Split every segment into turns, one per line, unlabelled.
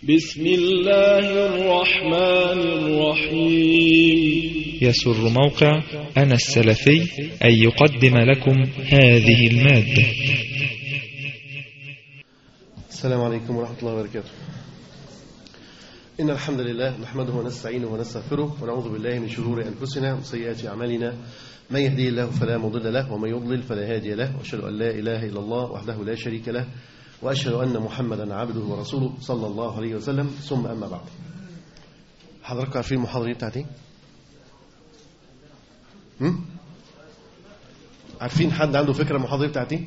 بسم الله الرحمن الرحيم
يسر موقع أنا السلفي أن يقدم لكم هذه المادة
السلام عليكم ورحمة الله وبركاته إن الحمد لله نحمده ونستعينه ونستغفره ونعوذ بالله من شرور أنفسنا وسيئات أعمالنا من يهدي الله فلا مضل له ومن يضلل فلا هادي له وأشهد أن لا إله إلا الله وحده لا شريك له وأشهد أن محمدا عبده ورسوله صلى الله عليه وسلم ثم أما بعد حضراتكم عارفين المحاضرين بتاعتي؟ هم؟ عارفين حد عنده فكرة المحاضرة بتاعتي؟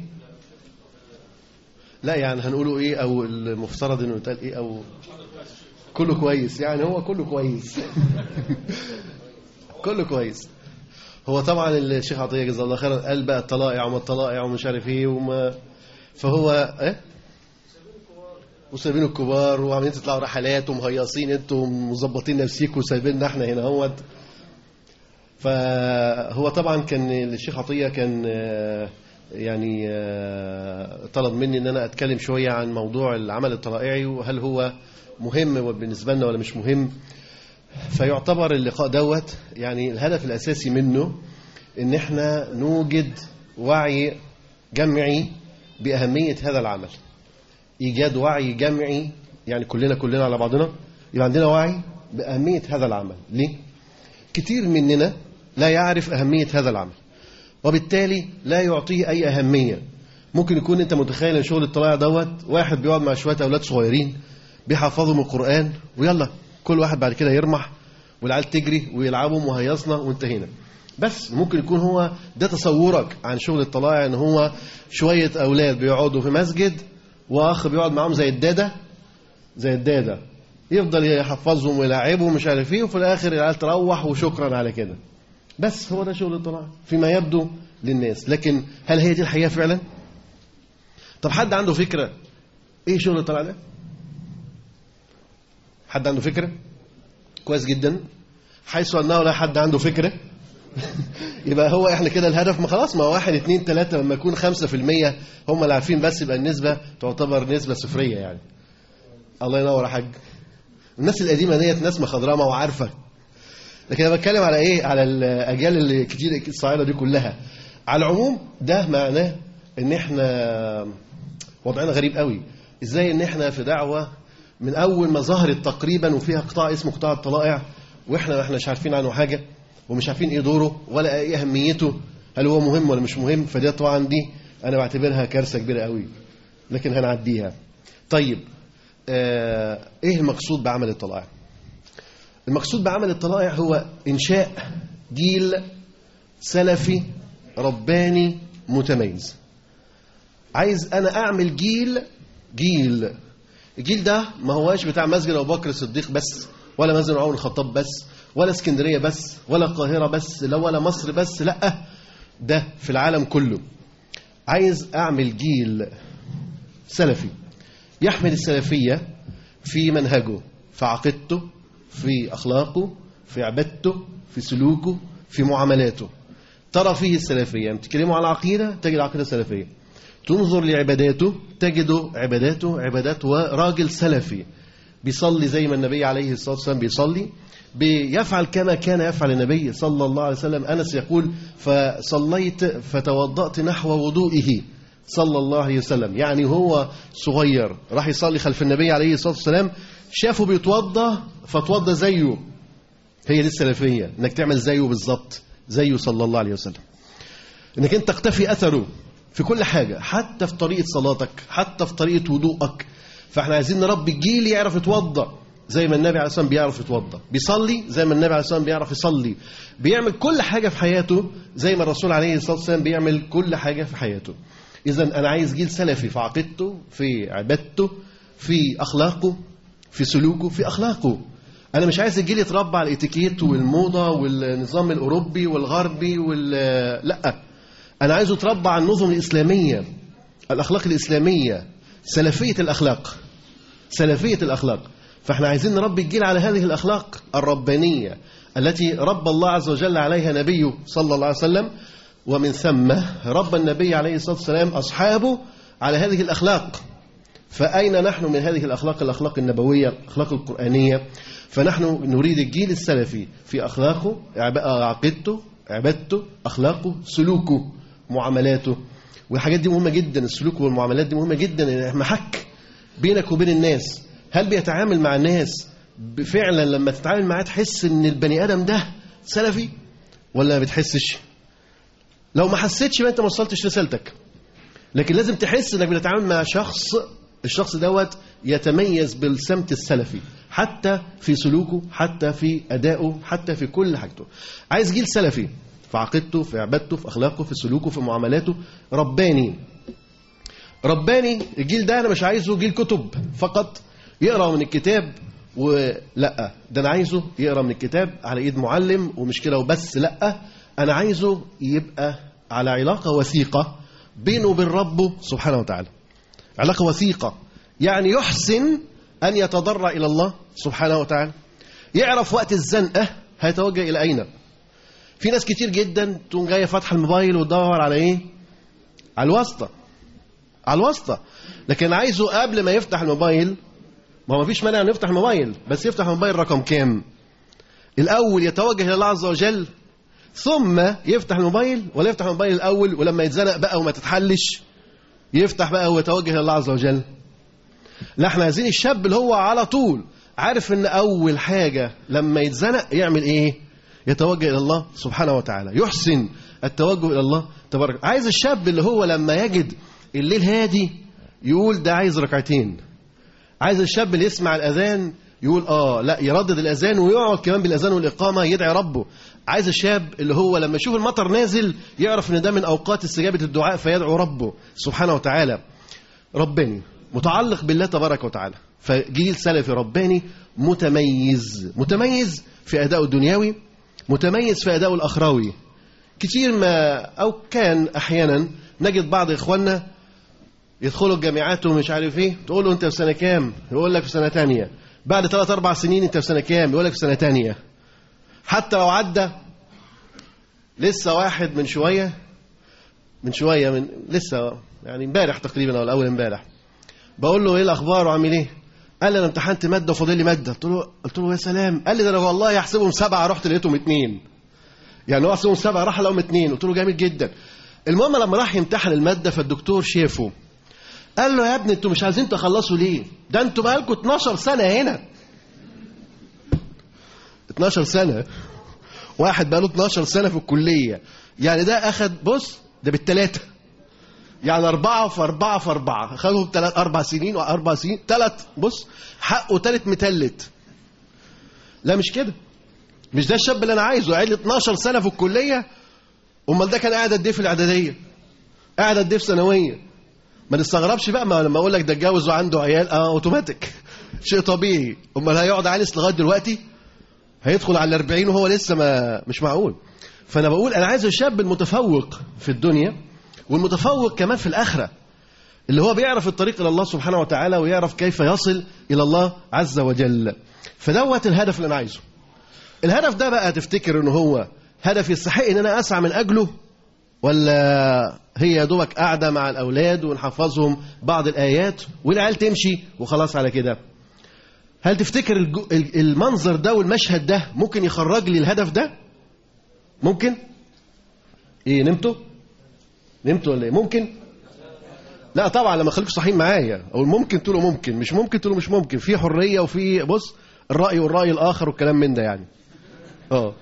لا يعني هنقوله ايه او المفترض انه يتقال ايه او كله كويس يعني هو كله كويس كله كويس هو طبعا الشيخ عطيه جزاه الله خيرا قال بقى الطلائع وما الطلائع ومش عارف ايه وما فهو ايه وسايبين الكبار وعاملين تطلعوا رحلات ومهيصين انتوا مظبطين نفسيكم وسايبيننا احنا هنا اهوت فهو طبعا كان الشيخ عطيه كان آه، يعني آه، طلب مني ان انا اتكلم شويه عن موضوع العمل الطلائعي وهل هو مهم بالنسبه لنا ولا مش مهم فيعتبر اللقاء دوت يعني الهدف الاساسي منه ان احنا نوجد وعي جمعي باهميه هذا العمل ايجاد وعي جمعي يعني كلنا كلنا على بعضنا يبقى عندنا وعي باهميه هذا العمل ليه كتير مننا لا يعرف اهميه هذا العمل وبالتالي لا يعطيه أي أهمية ممكن يكون أنت متخيل ان شغل الطلائع دوت واحد بيقعد مع شوية أولاد صغيرين بيحفظهم القرآن ويلا كل واحد بعد كده يرمح والعيال تجري ويلعبوا وهيصنا وانتهينا بس ممكن يكون هو ده تصورك عن شغل الطلائع ان هو شوية أولاد بيقعدوا في مسجد وأخ بيقعد معاهم زي الدادة زي الدادة يفضل يحفظهم ويلعبهم مش عارف ايه وفي الآخر العيال تروح وشكرا على كده بس هو ده شغل الطلائع فيما يبدو للناس لكن هل هي دي الحقيقة فعلا طب حد عنده فكرة ايه شغل الطلائع ده حد عنده فكرة كويس جدا حيث انه لا حد عنده فكرة يبقى هو احنا كده الهدف ما خلاص ما واحد اتنين تلاتة لما يكون خمسة في المية هم اللي عارفين بس يبقى النسبة تعتبر نسبة صفرية يعني الله ينور يا حاج الناس القديمة ديت ناس مخضرمة وعارفة لكن انا بتكلم على ايه على الاجيال اللي كتير الصغيره دي كلها على العموم ده معناه ان احنا وضعنا غريب قوي ازاي ان احنا في دعوه من اول ما ظهرت تقريبا وفيها قطاع اسمه قطاع الطلائع واحنا احنا مش عارفين عنه حاجه ومش عارفين ايه دوره ولا ايه اهميته هل هو مهم ولا مش مهم فدي طبعا دي انا بعتبرها كارثه كبيره قوي لكن هنعديها طيب آه ايه المقصود بعمل الطلائع المقصود بعمل الطلائع هو إنشاء جيل سلفي رباني متميز عايز أنا أعمل جيل جيل الجيل ده ما هواش بتاع مسجد أبو بكر الصديق بس ولا مسجد عمر الخطاب بس ولا اسكندرية بس ولا القاهرة بس لا ولا مصر بس لا ده في العالم كله عايز أعمل جيل سلفي يحمل السلفية في منهجه في عقيدته في أخلاقه في عبادته في سلوكه في معاملاته ترى فيه السلفية يعني تكلموا على العقيدة تجد عقيدة سلفية تنظر لعباداته تجد عباداته عبادات وراجل سلفي بيصلي زي ما النبي عليه الصلاة والسلام بيصلي بيفعل كما كان يفعل النبي صلى الله عليه وسلم أنس يقول فصليت فتوضأت نحو وضوئه صلى الله عليه وسلم يعني هو صغير راح يصلي خلف النبي عليه الصلاة والسلام شافه بيتوضى فتوضى زيه هي دي السلفية انك تعمل زيه بالظبط زيه صلى الله عليه وسلم انك انت تقتفي اثره في كل حاجة حتى في طريقة صلاتك حتى في طريقة وضوءك فاحنا عايزين نربي الجيل يعرف يتوضى زي ما النبي عليه الصلاه والسلام بيعرف يتوضى بيصلي زي ما النبي عليه الصلاه والسلام بيعرف يصلي بيعمل كل حاجة في حياته زي ما الرسول عليه الصلاة والسلام بيعمل كل حاجة في حياته إذا أنا عايز جيل سلفي في عقيدته في عبادته في أخلاقه في سلوكه في أخلاقه أنا مش عايز الجيل يتربى على الاتيكيت والموضة والنظام الأوروبي والغربي وال لا أنا عايزه يتربى على النظم الإسلامية الأخلاق الإسلامية سلفية الأخلاق سلفية الأخلاق فاحنا عايزين نربي الجيل على هذه الأخلاق الربانية التي ربى الله عز وجل عليها نبيه صلى الله عليه وسلم ومن ثم ربى النبي عليه الصلاة والسلام أصحابه على هذه الأخلاق فأين نحن من هذه الأخلاق الأخلاق النبوية الأخلاق القرآنية فنحن نريد الجيل السلفي في أخلاقه عب- عقيدته عبادته أخلاقه سلوكه معاملاته والحاجات دي مهمة جدا السلوك والمعاملات دي مهمة جدا محك بينك وبين الناس هل بيتعامل مع الناس فعلا لما تتعامل معاه تحس ان البني ادم ده سلفي ولا ما بتحسش لو ما حسيتش يبقى انت ما وصلتش رسالتك لكن لازم تحس انك بتتعامل مع شخص الشخص دوت يتميز بالسمت السلفي حتى في سلوكه حتى في ادائه حتى في كل حاجته عايز جيل سلفي في عقيدته في عبادته في اخلاقه في سلوكه في معاملاته رباني رباني الجيل ده انا مش عايزه جيل كتب فقط يقرا من الكتاب ولا ده انا عايزه يقرا من الكتاب على ايد معلم ومش كده وبس لا انا عايزه يبقى على علاقه وثيقه بينه وبين ربه سبحانه وتعالى علاقه وثيقه يعني يحسن ان يتضرع الى الله سبحانه وتعالى يعرف وقت الزنقه هيتوجه الى اين في ناس كتير جدا تقوم جايه فاتحه الموبايل وتدور على ايه على الواسطه على الواسطه لكن عايزه قبل ما يفتح الموبايل ما هو مفيش مانع انه يفتح الموبايل بس يفتح الموبايل رقم كام الاول يتوجه الى الله عز وجل ثم يفتح الموبايل ولا يفتح الموبايل الاول ولما يتزنق بقى وما تتحلش يفتح بقى ويتوجه الى الله عز وجل لا احنا عايزين الشاب اللي هو على طول عارف ان اول حاجه لما يتزنق يعمل ايه يتوجه الى الله سبحانه وتعالى يحسن التوجه الى الله تبارك عايز الشاب اللي هو لما يجد الليل هادي يقول ده عايز ركعتين عايز الشاب اللي يسمع الاذان يقول اه لا يردد الاذان ويقعد كمان بالاذان والاقامه يدعي ربه عايز الشاب اللي هو لما يشوف المطر نازل يعرف ان ده من اوقات استجابه الدعاء فيدعو ربه سبحانه وتعالى رباني متعلق بالله تبارك وتعالى فجيل سلفي رباني متميز متميز في ادائه الدنيوي متميز في ادائه الاخروي كتير ما او كان احيانا نجد بعض اخواننا يدخلوا الجامعات ومش عارف ايه تقول له انت في سنه كام يقول لك في سنه تانية بعد ثلاث اربع سنين انت في سنه كام يقول لك في سنه تانية حتى لو عدى لسه واحد من شويه من شويه من لسه يعني امبارح تقريبا او الاول امبارح بقول له ايه الاخبار وعامل ايه قال لي انا امتحنت ماده وفاضل لي ماده قلت له قلت له يا سلام قال لي ده انا والله احسبهم سبعه رحت لقيتهم اتنين يعني هو احسبهم سبعه راح لقيهم اتنين قلت له جامد جدا المهم لما راح يمتحن الماده فالدكتور شافه قال له يا ابني انتوا مش عايزين تخلصوا ليه ده انتوا بقالكم 12 سنه هنا 12 سنه واحد بقاله 12 سنه في الكليه يعني ده اخد بص ده بالثلاثه يعني أربعة في أربعة في أربعة خدوا ثلاث أربع سنين وأربع سنين ثلاث بص حقه ثالث متلت لا مش كده مش ده الشاب اللي أنا عايزه قاعد لي 12 سنة في الكلية أمال ده كان قاعد قد إيه في الإعدادية قاعد قد إيه في ثانوية ما نستغربش بقى ما لما أقول لك ده اتجوز وعنده عيال أه أوتوماتيك شيء طبيعي أمال هيقعد عانس لغاية دلوقتي هيدخل على الأربعين وهو لسه ما مش معقول فأنا بقول أنا عايز الشاب المتفوق في الدنيا والمتفوق كمان في الآخرة اللي هو بيعرف الطريق إلى الله سبحانه وتعالى ويعرف كيف يصل إلى الله عز وجل فدوت الهدف اللي أنا عايزه الهدف ده بقى تفتكر إن هو هدف يستحق إن أنا أسعى من أجله ولا هي يا دوبك قاعدة مع الأولاد ونحفظهم بعض الآيات والعيال تمشي وخلاص على كده هل تفتكر الج- ال- المنظر ده والمشهد ده ممكن يخرج لي الهدف ده ممكن ايه نمتوا نمتوا ولا ايه ممكن لا طبعا لما خليكم صحيين معايا او ممكن تقولوا ممكن مش ممكن تقولوا مش ممكن في حريه وفي بص الراي والراي الاخر والكلام من ده يعني اه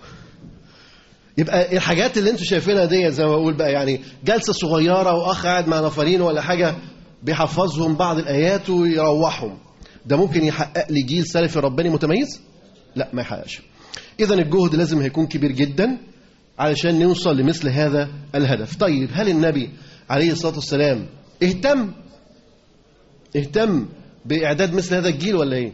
يبقى الحاجات اللي انتوا شايفينها دي زي ما بقول بقى يعني جلسه صغيره واخ قاعد مع نفرين ولا حاجه بيحفظهم بعض الايات ويروحهم ده ممكن يحقق لي جيل سلفي رباني متميز لا ما يحققش اذا الجهد لازم هيكون كبير جدا علشان نوصل لمثل هذا الهدف طيب هل النبي عليه الصلاه والسلام اهتم اهتم باعداد مثل هذا الجيل ولا ايه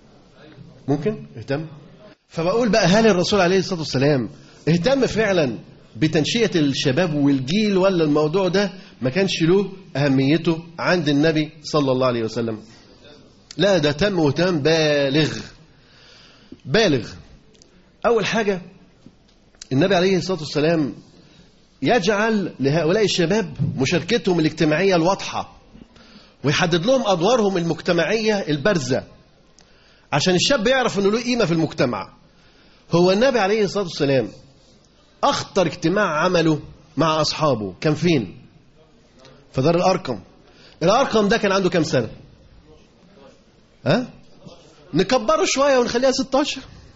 ممكن اهتم فبقول بقى هل الرسول عليه الصلاه والسلام اهتم فعلا بتنشئه الشباب والجيل ولا الموضوع ده ما كانش له اهميته عند النبي صلى الله عليه وسلم لا ده تم وتم بالغ بالغ اول حاجه النبي عليه الصلاه والسلام يجعل لهؤلاء الشباب مشاركتهم الاجتماعيه الواضحه ويحدد لهم أدوارهم المجتمعية البارزة عشان الشاب يعرف أنه له قيمة في المجتمع هو النبي عليه الصلاة والسلام أخطر اجتماع عمله مع أصحابه كان فين؟ في دار الأرقم الأرقم ده كان عنده كام سنة؟ ها؟ نكبره شوية ونخليها 16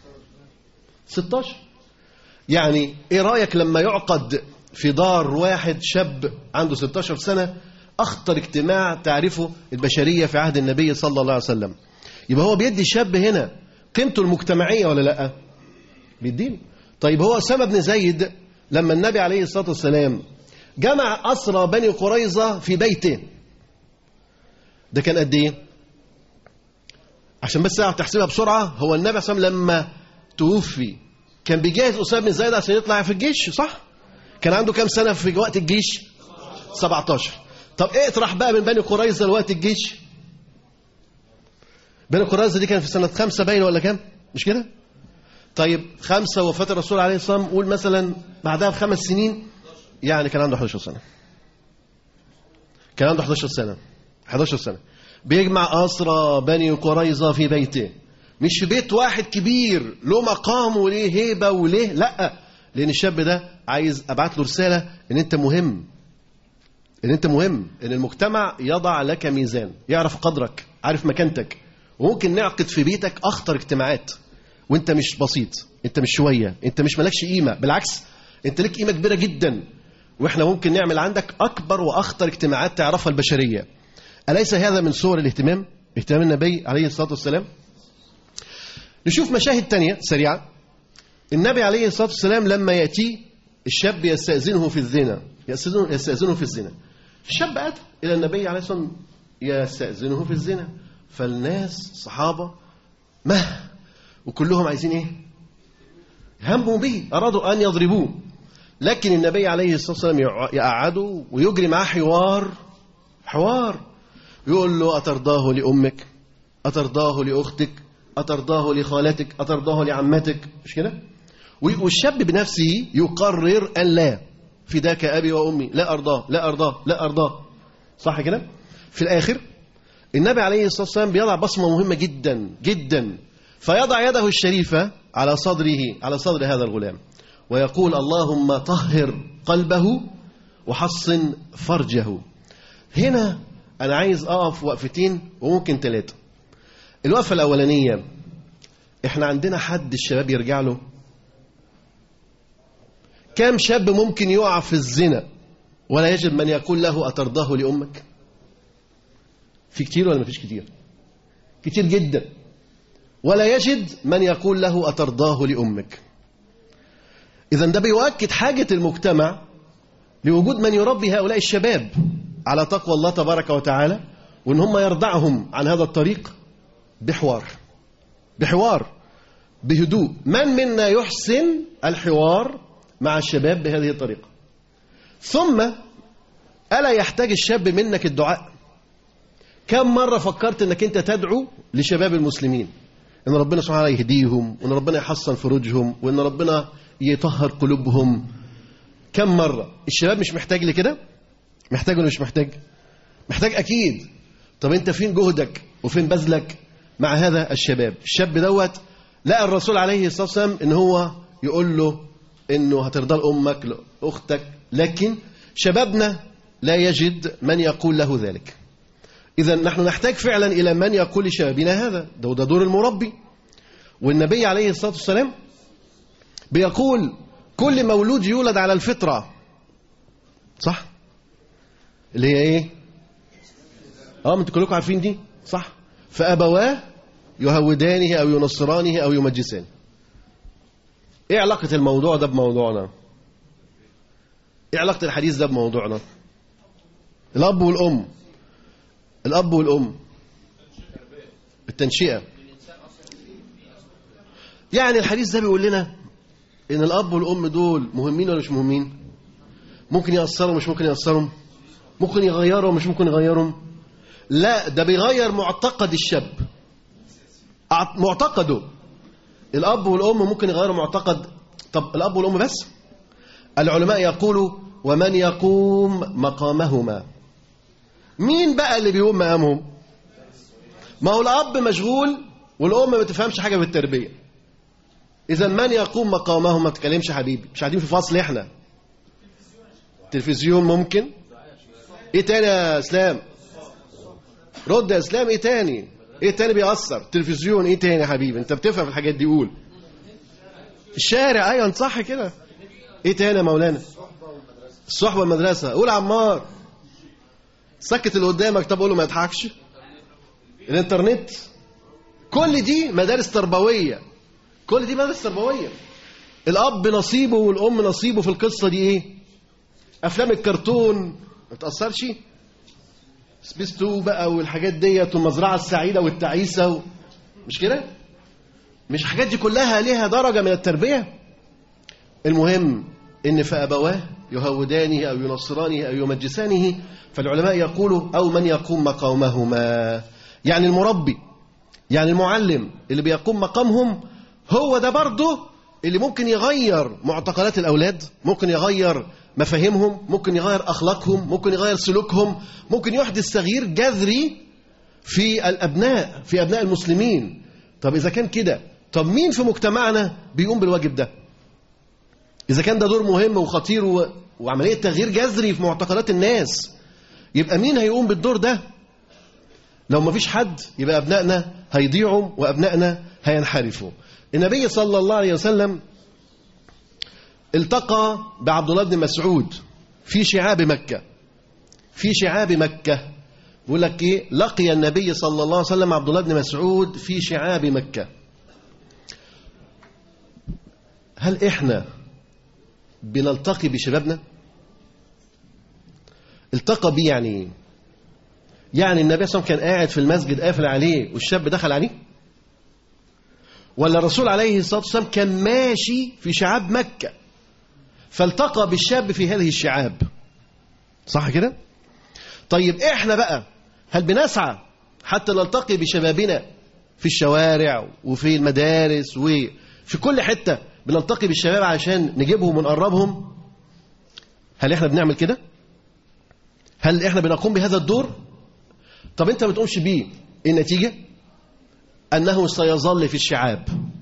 16 يعني ايه رأيك لما يعقد في دار واحد شاب عنده 16 سنة أخطر اجتماع تعرفه البشرية في عهد النبي صلى الله عليه وسلم يبقى هو بيدي الشاب هنا قيمته المجتمعية ولا لأ بيديله طيب هو أسامة بن زيد لما النبي عليه الصلاة والسلام جمع أسرى بني قريظة في بيته ده كان قد إيه عشان بس اعرف تحسبها بسرعة هو النبي صلى الله عليه وسلم لما توفي كان بيجهز أسامة بن زيد عشان يطلع في الجيش صح كان عنده كام سنة في وقت الجيش 17 طب ايه اطرح بقى من بني قريظة لوقت الجيش بني قريظة دي كان في سنة خمسة باين ولا كام مش كده طيب خمسة وفاة الرسول عليه الصلاة والسلام قول مثلا بعدها بخمس سنين يعني كان عنده 11 سنة كان عنده 11 سنة 11 سنة بيجمع أسرى بني قريظة في بيته مش في بيت واحد كبير له مقام وليه هيبة وليه لا لأن الشاب ده عايز أبعت له رسالة إن أنت مهم إن أنت مهم إن المجتمع يضع لك ميزان يعرف قدرك عارف مكانتك وممكن نعقد في بيتك أخطر اجتماعات وانت مش بسيط انت مش شوية انت مش مالكش قيمة بالعكس انت لك قيمة كبيرة جدا واحنا ممكن نعمل عندك اكبر واخطر اجتماعات تعرفها البشرية أليس هذا من صور الاهتمام اهتمام النبي عليه الصلاة والسلام نشوف مشاهد تانية سريعة النبي عليه الصلاة والسلام لما يأتي الشاب يستأذنه في الزنا يستأذنه, يستأذنه في الزنا الشاب أتى إلى النبي عليه الصلاة والسلام يستأذنه في الزنا فالناس صحابة مه وكلهم عايزين ايه هموا به ارادوا ان يضربوه لكن النبي عليه الصلاه والسلام يقعده ويجري معاه حوار حوار يقول له اترضاه لامك اترضاه لاختك اترضاه لخالتك اترضاه لعمتك مش كده والشاب بنفسه يقرر ان لا فداك ابي وامي لا ارضاه لا ارضاه لا ارضاه صح كده في الاخر النبي عليه الصلاه والسلام بيضع بصمه مهمه جدا جدا فيضع يده الشريفة على صدره على صدر هذا الغلام ويقول اللهم طهر قلبه وحصن فرجه هنا أنا عايز أقف وقفتين وممكن ثلاثة الوقفة الأولانية إحنا عندنا حد الشباب يرجع له كم شاب ممكن يقع في الزنا ولا يجد من يقول له أترضاه لأمك في كتير ولا مفيش كتير كتير جدا ولا يجد من يقول له أترضاه لأمك إذا ده بيؤكد حاجة المجتمع لوجود من يربي هؤلاء الشباب على تقوى الله تبارك وتعالى وإن هم يردعهم عن هذا الطريق بحوار بحوار بهدوء من منا يحسن الحوار مع الشباب بهذه الطريقة ثم ألا يحتاج الشاب منك الدعاء كم مرة فكرت أنك أنت تدعو لشباب المسلمين ان ربنا سبحانه وتعالى يهديهم وان ربنا يحسن فروجهم وان ربنا يطهر قلوبهم كم مرة الشباب مش محتاج لكده محتاج ولا مش محتاج محتاج اكيد طب انت فين جهدك وفين بذلك مع هذا الشباب الشاب دوت لقى الرسول عليه الصلاة والسلام ان هو يقول له انه هترضى لامك لاختك لكن شبابنا لا يجد من يقول له ذلك إذا نحن نحتاج فعلا إلى من يقول لشبابنا هذا ده, ده دور المربي والنبي عليه الصلاة والسلام بيقول كل مولود يولد على الفطرة صح اللي هي ايه اه انتوا كلكم عارفين دي صح فأبواه يهودانه أو ينصرانه أو يمجسانه ايه علاقة الموضوع ده بموضوعنا ايه علاقة الحديث ده بموضوعنا الأب والأم الأب والأم التنشئة يعني الحديث ده بيقول لنا إن الأب والأم دول مهمين ولا مش مهمين ممكن يأثروا مش ممكن يأثروا ممكن يغيروا مش ممكن يغيروا لا ده بيغير معتقد الشاب معتقده الأب والأم ممكن يغيروا معتقد طب الأب والأم بس العلماء يقولوا ومن يقوم مقامهما مين بقى اللي بيقوم مقامهم ما هو الاب مشغول والام ما تفهمش حاجه في التربيه اذا من يقوم مقامهم ما تكلمش حبيبي مش قاعدين في فصل احنا تلفزيون ممكن ايه تاني يا اسلام رد يا اسلام ايه تاني ايه تاني بيأثر تلفزيون ايه تاني يا حبيبي انت بتفهم الحاجات دي قول الشارع ايوه صح كده ايه تاني يا مولانا الصحبه والمدرسه قول عمار سكت اللي قدامك طب قول له ما يضحكش الانترنت كل دي مدارس تربويه كل دي مدارس تربويه الاب نصيبه والام نصيبه في القصه دي ايه افلام الكرتون ما تاثرش سبيس تو بقى والحاجات ديت والمزرعه السعيده والتعيسه و... مش كده مش الحاجات دي كلها ليها درجه من التربيه المهم ان فابواه يهودانه او ينصرانه او يمجسانه فالعلماء يقولوا او من يقوم مقامهما يعني المربي يعني المعلم اللي بيقوم مقامهم هو ده برضه اللي ممكن يغير معتقدات الاولاد ممكن يغير مفاهيمهم ممكن يغير اخلاقهم ممكن يغير سلوكهم ممكن يحدث تغيير جذري في الابناء في ابناء المسلمين طب اذا كان كده طب مين في مجتمعنا بيقوم بالواجب ده اذا كان ده دور مهم وخطير و... وعمليه تغيير جذري في معتقدات الناس يبقى مين هيقوم بالدور ده لو ما فيش حد يبقى ابنائنا هيضيعوا وابنائنا هينحرفوا النبي صلى الله عليه وسلم التقى بعبد الله بن مسعود في شعاب مكة في شعاب مكة بيقول لك ايه لقي النبي صلى الله عليه وسلم عبد الله بن مسعود في شعاب مكة هل احنا بنلتقي بشبابنا التقى بيه يعني ايه يعني النبي صلى الله عليه وسلم كان قاعد في المسجد قافل عليه والشاب دخل عليه ولا الرسول عليه الصلاة والسلام كان ماشي في شعاب مكة فالتقى بالشاب في هذه الشعاب صح كده طيب احنا بقى هل بنسعى حتى نلتقي بشبابنا في الشوارع وفي المدارس وفي كل حتة بنلتقي بالشباب عشان نجيبهم ونقربهم هل احنا بنعمل كده هل احنا بنقوم بهذا الدور طب انت ما بتقومش بيه ايه النتيجة انه سيظل في الشعاب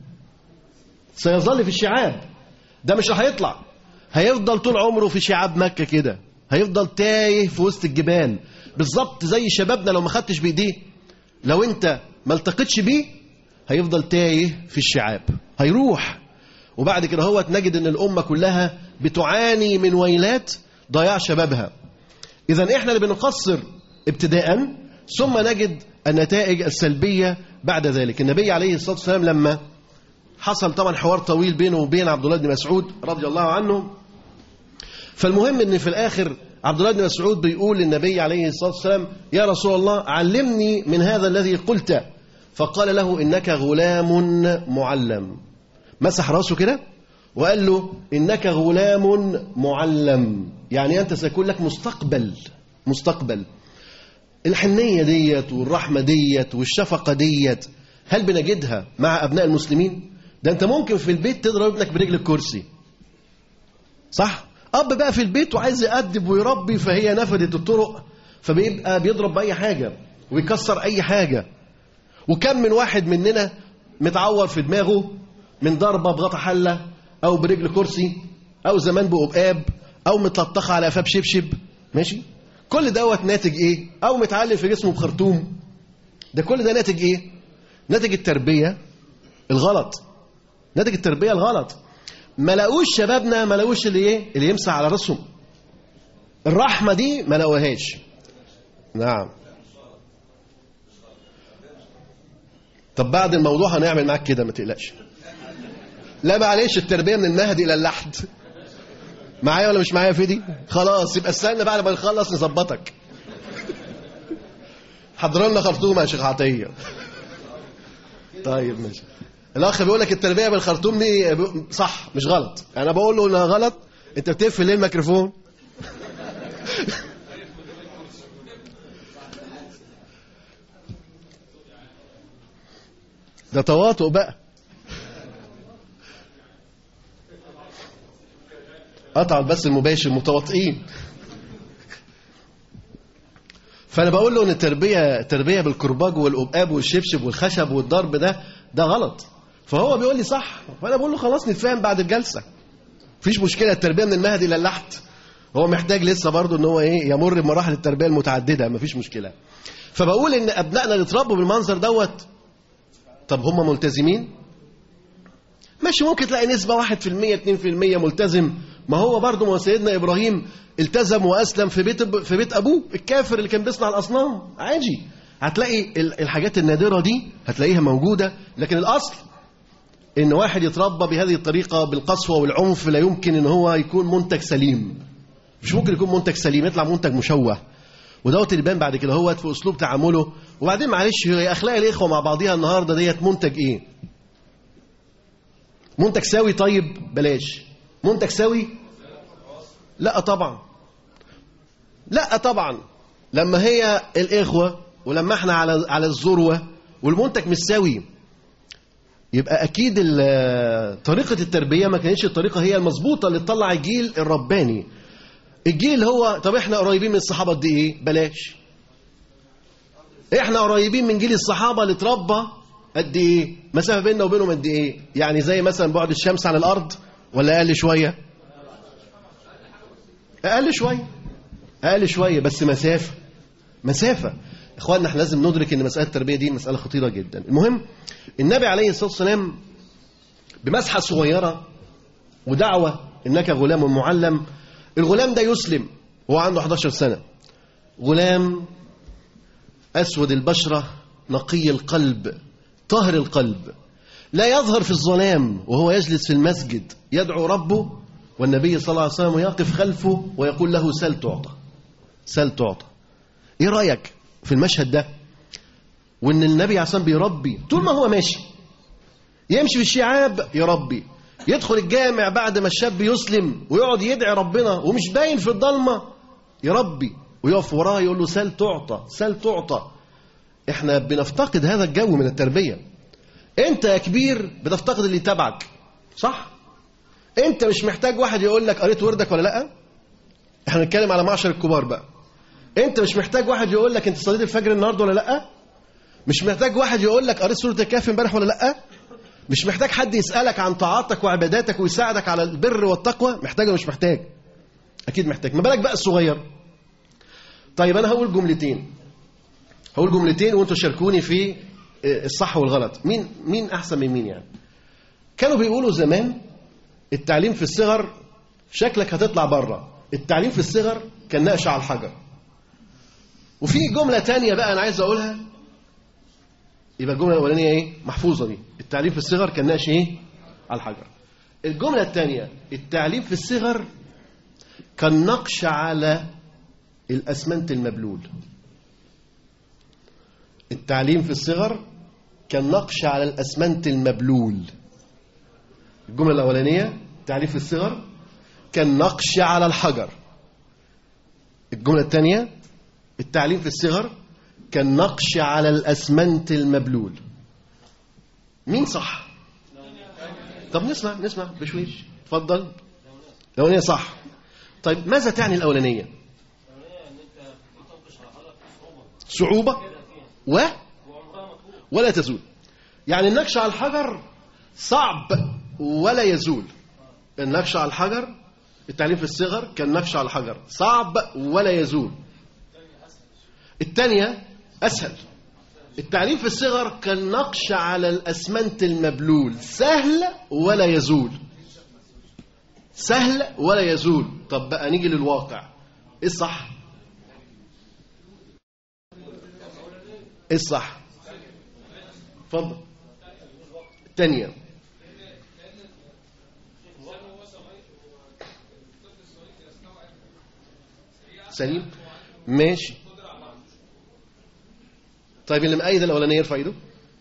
سيظل في الشعاب ده مش هيطلع هيفضل طول عمره في شعاب مكة كده هيفضل تايه في وسط الجبال بالظبط زي شبابنا لو ما خدتش بايديه لو انت ما التقيتش بيه هيفضل تايه في الشعاب هيروح وبعد كده هو نجد ان الامه كلها بتعاني من ويلات ضياع شبابها اذا احنا اللي بنقصر ابتداء ثم نجد النتائج السلبيه بعد ذلك النبي عليه الصلاه والسلام لما حصل طبعا حوار طويل بينه وبين عبد الله بن مسعود رضي الله عنه فالمهم ان في الاخر عبد الله بن مسعود بيقول للنبي عليه الصلاه والسلام يا رسول الله علمني من هذا الذي قلت فقال له انك غلام معلم مسح راسه كده وقال له انك غلام معلم يعني انت سيكون لك مستقبل مستقبل الحنيه ديت والرحمه ديت والشفقه ديت هل بنجدها مع ابناء المسلمين ده انت ممكن في البيت تضرب ابنك برجل الكرسي صح اب بقى في البيت وعايز يأدب ويربي فهي نفدت الطرق فبيبقى بيضرب باي حاجه ويكسر اي حاجه وكم من واحد مننا متعور في دماغه من ضربه بغطا حله او برجل كرسي او زمان بقبقاب او متلطخه على قفاه بشبشب ماشي كل دوت ناتج ايه او متعلم في جسمه بخرطوم ده كل ده ناتج ايه ناتج التربيه الغلط ناتج التربيه الغلط ما لقوش شبابنا ما لقوش اللي ايه اللي يمسح على راسهم الرحمه دي ما لقوهاش نعم طب بعد الموضوع هنعمل معاك كده ما تقلقش لا معلش التربيه من المهد الى اللحد معايا ولا مش معايا في دي خلاص يبقى استنى بعد ما نخلص نظبطك حضر لنا خرطوم يا شيخ عطيه طيب ماشي الاخ بيقول لك التربيه بالخرطوم دي صح مش غلط انا بقول له انها غلط انت بتقفل ليه الميكروفون ده تواطؤ بقى قطع البث المباشر متواطئين فانا بقول له ان التربيه التربيه بالكرباج والقباب والشبشب والخشب والضرب ده ده غلط فهو بيقول لي صح فانا بقول له خلاص نتفاهم بعد الجلسه مفيش مشكله التربيه من المهد الى اللحد هو محتاج لسه برضه ان هو ايه يمر بمراحل التربيه المتعدده مفيش مشكله فبقول ان ابنائنا اللي اتربوا بالمنظر دوت طب هم ملتزمين ماشي ممكن تلاقي نسبة واحد في المية اتنين في المية ملتزم ما هو برضه ما هو سيدنا إبراهيم التزم وأسلم في بيت في بيت أبوه الكافر اللي كان بيصنع الأصنام عادي هتلاقي ال- الحاجات النادرة دي هتلاقيها موجودة لكن الأصل إن واحد يتربى بهذه الطريقة بالقسوة والعنف لا يمكن إن هو يكون منتج سليم مش ممكن يكون منتج سليم يطلع منتج مشوه ودوت اللي بان بعد كده هو في اسلوب تعامله وبعدين معلش هي اخلاق الاخوه مع بعضيها النهارده ديت منتج ايه؟ منتج سوي طيب بلاش منتج سوي لا طبعا لا طبعا لما هي الاخوه ولما احنا على على الذروه والمنتج مش سوي يبقى اكيد ال- طريقه التربيه ما كانتش الطريقه هي المظبوطه اللي تطلع الجيل الرباني الجيل هو طب احنا قريبين من الصحابه قد ايه بلاش احنا قريبين من جيل الصحابه اللي اتربى قد ايه مسافه بيننا وبينهم قد ايه يعني زي مثلا بعد الشمس عن الارض ولا اقل شويه اقل شويه اقل شويه بس مسافه مسافه اخواننا احنا لازم ندرك ان مساله التربيه دي مساله خطيره جدا المهم النبي عليه الصلاه والسلام بمسحه صغيره ودعوه انك غلام معلم الغلام ده يسلم وهو عنده 11 سنه غلام اسود البشره نقي القلب طاهر القلب لا يظهر في الظلام وهو يجلس في المسجد يدعو ربه والنبي صلى الله عليه وسلم يقف خلفه ويقول له سل تعطى سل تعطى ايه رايك في المشهد ده وان النبي عليه الصلاه والسلام بيربي طول ما هو ماشي يمشي في الشعاب يربي يدخل الجامع بعد ما الشاب يسلم ويقعد يدعي ربنا ومش باين في الضلمه يربي ويقف وراه يقول له سل تعطى سل تعطى احنا بنفتقد هذا الجو من التربيه انت يا كبير بتفتقد اللي يتابعك صح انت مش محتاج واحد يقول لك قريت وردك ولا لا احنا بنتكلم على معشر الكبار بقى انت مش محتاج واحد يقول لك انت صليت الفجر النهارده ولا لا مش محتاج واحد يقول لك قريت سوره الكهف امبارح ولا لا مش محتاج حد يسالك عن طاعاتك وعباداتك ويساعدك على البر والتقوى محتاج ولا مش محتاج اكيد محتاج ما بالك بقى الصغير طيب انا هقول جملتين هقول جملتين وانتوا شاركوني في الصح والغلط مين مين احسن من مين يعني كانوا بيقولوا زمان التعليم في الصغر شكلك هتطلع بره التعليم في الصغر كان نقش على الحجر وفي جملة تانية بقى أنا عايز أقولها يبقى الجملة الأولانية إيه؟ محفوظة دي التعليم في الصغر كان نقش إيه؟ على الحجر الجملة الثانية التعليم في الصغر كان نقش على الأسمنت المبلول التعليم في الصغر كان نقش على الأسمنت المبلول الجملة الأولانية التعليم في الصغر كان نقش على الحجر الجملة الثانية التعليم في الصغر كان نقش على الأسمنت المبلول مين صح؟ طب نسمع نسمع بشويش اتفضل الأولانية صح طيب ماذا تعني الأولانية؟ صعوبة و ولا تزول يعني النقش على الحجر صعب ولا يزول النقش على الحجر التعليم في الصغر كان نقش على الحجر صعب ولا يزول الثانية أسهل التعليم في الصغر كان نقش على الأسمنت المبلول سهل ولا يزول سهل ولا يزول طب بقى نيجي للواقع ايه الصح ايه الصح اتفضل الثانية سليم ماشي طيب اللي مأيد الأولانية يرفع ايده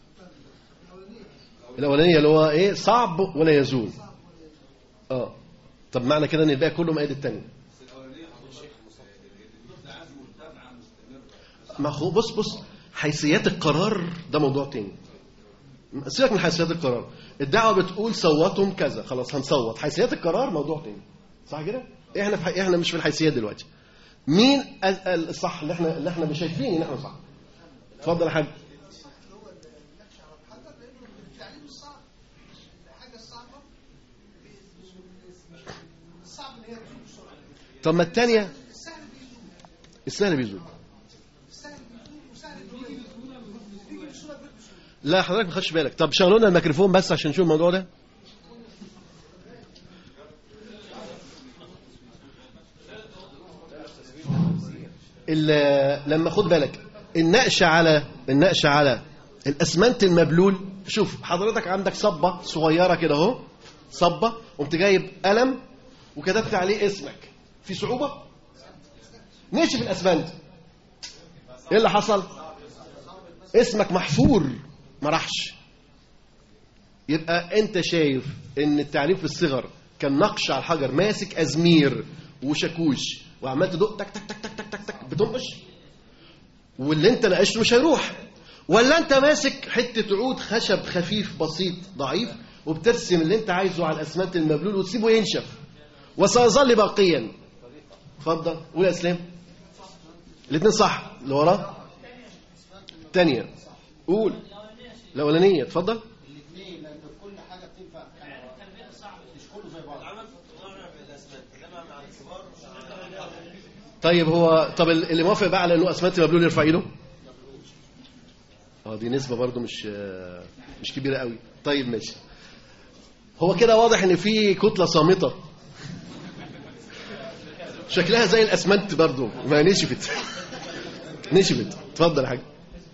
الأولانية اللي هو ايه صعب ولا يزول اه طب معنى كده ان الباقي كله مأيد الثانية ما هو بص بص حيثيات القرار ده موضوع تاني سيبك من حيثيات القرار الدعوه بتقول صوتهم كذا خلاص هنصوت حيثيات القرار موضوع تاني صح كده احنا في احنا مش في الحيثيات دلوقتي مين ال- ال- الصح اللي احنا اللي احنا مش شايفين ان احنا صح اتفضل يا حاج طب ما الثانيه السهل بيزول لا حضرتك ما خدش بالك طب شغلوا لنا الميكروفون بس عشان نشوف الموضوع ده ال- لما خد بالك النقش على النقش على الاسمنت المبلول شوف حضرتك عندك صبه صغيره كده اهو صبه قمت جايب قلم وكتبت عليه اسمك في صعوبه نشف الاسمنت ايه اللي حصل اسمك محفور ما راحش يبقى انت شايف ان التعليم في الصغر كان نقش على الحجر ماسك ازمير وشاكوش وعمال تدق تك تك تك تك تك تك, تك بتنقش واللي انت ناقشته مش هيروح ولا انت ماسك حته عود خشب خفيف بسيط ضعيف وبترسم اللي انت عايزه على الاسمنت المبلول وتسيبه ينشف وسيظل باقيا اتفضل قول يا اسلام الاثنين صح اللي وراه الثانيه قول الاولانيه اتفضل
الاثنين لان في كل حاجه بتنفع التربيه صعب مش كله زي بعض
طيب هو طب اللي موافق بقى على انه اسمنت مبلول يرفع ايده اه دي نسبه برضو مش آه، مش كبيره قوي طيب ماشي هو كده واضح ان في كتله صامته شكلها زي الاسمنت برضو ما نشفت نشفت اتفضل يا حاج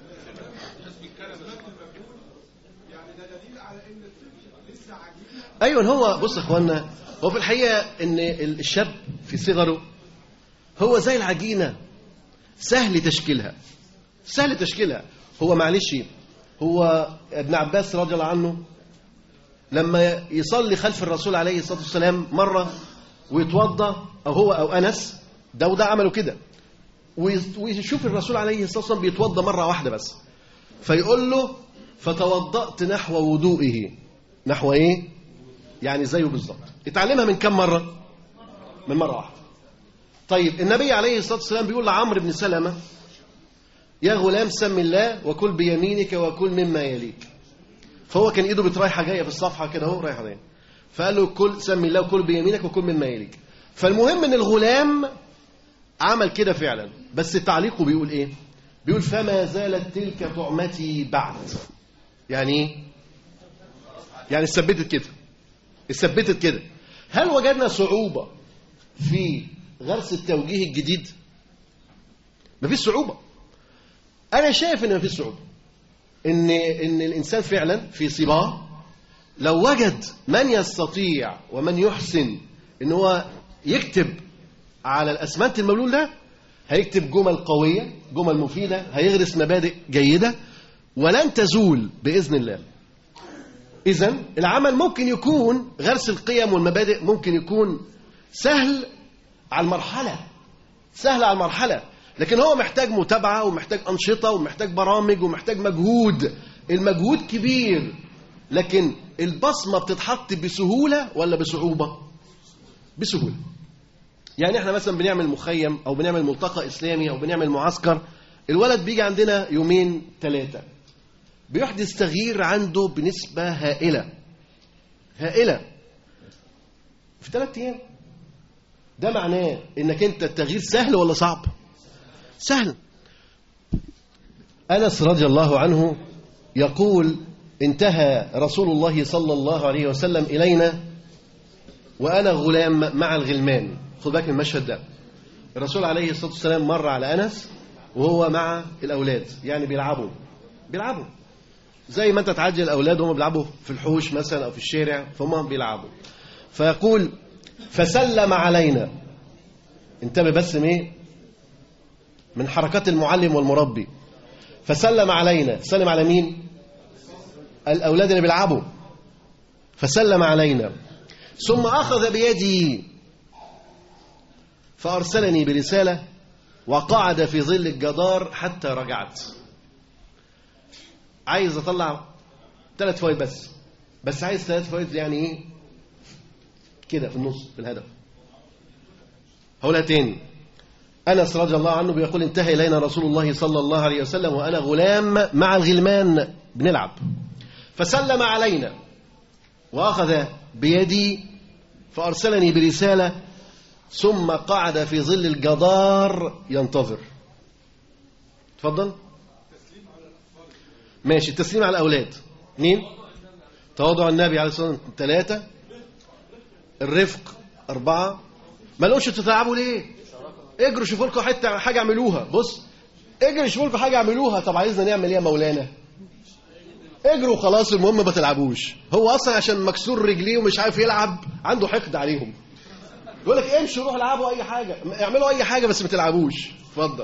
ايوه هو بص يا اخوانا هو في الحقيقه ان الشاب في صغره هو زي العجينه سهل تشكيلها سهل تشكيلها هو معلش هو ابن عباس رضي الله عنه لما يصلي خلف الرسول عليه الصلاه والسلام مره ويتوضا او هو او انس ده وده عملوا كده ويز- ويشوف الرسول عليه الصلاه والسلام بيتوضا مره واحده بس فيقول له فتوضأت نحو وضوئه نحو ايه يعني زيه بالظبط اتعلمها من كم مره من مره واحده طيب النبي عليه الصلاه والسلام بيقول لعمرو بن سلمه يا غلام سم الله وكل بيمينك وكل مما يليك فهو كان ايده بترايحه جايه في الصفحه كده اهو رايحه جايه فقال له كل سم الله وكل بيمينك وكل مما يليك فالمهم ان الغلام عمل كده فعلا بس تعليقه بيقول ايه بيقول فما زالت تلك طعمتي بعد يعني ايه يعني ثبتت كده ثبتت كده هل وجدنا صعوبه في غرس التوجيه الجديد مفيش صعوبه انا شايف ان مفيش صعوبه ان ان الانسان فعلا في صباه لو وجد من يستطيع ومن يحسن ان هو يكتب على الاسمنت المبلول ده هيكتب جمل قويه جمل مفيده هيغرس مبادئ جيده ولن تزول باذن الله اذا العمل ممكن يكون غرس القيم والمبادئ ممكن يكون سهل على المرحله سهل على المرحله لكن هو محتاج متابعه ومحتاج انشطه ومحتاج برامج ومحتاج مجهود المجهود كبير لكن البصمه بتتحط بسهوله ولا بصعوبه بسهوله يعني احنا مثلا بنعمل مخيم او بنعمل ملتقى اسلامي او بنعمل معسكر الولد بيجي عندنا يومين ثلاثه بيحدث تغيير عنده بنسبه هائله هائله في ثلاث ايام ده معناه انك انت التغيير سهل ولا صعب سهل انس رضي الله عنه يقول انتهى رسول الله صلى الله عليه وسلم الينا وانا غلام مع الغلمان خد بالك من المشهد ده الرسول عليه الصلاه والسلام مر على انس وهو مع الاولاد يعني بيلعبوا بيلعبوا زي ما انت تعجل الاولاد وهم بيلعبوا في الحوش مثلا او في الشارع فهم بيلعبوا فيقول فسلم علينا انتبه بس من ايه من حركات المعلم والمربي فسلم علينا سلم على مين الاولاد اللي بيلعبوا فسلم علينا ثم اخذ بيدي فارسلني برساله وقعد في ظل الجدار حتى رجعت عايز اطلع ثلاث فوائد بس بس عايز ثلاث فوائد يعني ايه كده في النص في الهدف هقولها تاني أنس رضي الله عنه بيقول انتهى إلينا رسول الله صلى الله عليه وسلم وأنا غلام مع الغلمان بنلعب فسلم علينا وأخذ بيدي فأرسلني برسالة ثم قعد في ظل الجدار ينتظر تفضل ماشي التسليم على الأولاد اثنين تواضع النبي عليه الصلاة والسلام ثلاثة الرفق أربعة ما لقوش تتعبوا ليه اجروا شوفوا لكم حته حاجه اعملوها بص اجروا شوفوا لكم حاجه اعملوها طب عايزنا نعمل ايه يا مولانا اجروا خلاص المهم ما تلعبوش هو اصلا عشان مكسور رجليه ومش عارف يلعب عنده حقد عليهم يقول لك امشوا روحوا العبوا اي حاجه اعملوا اي حاجه بس ما تلعبوش اتفضل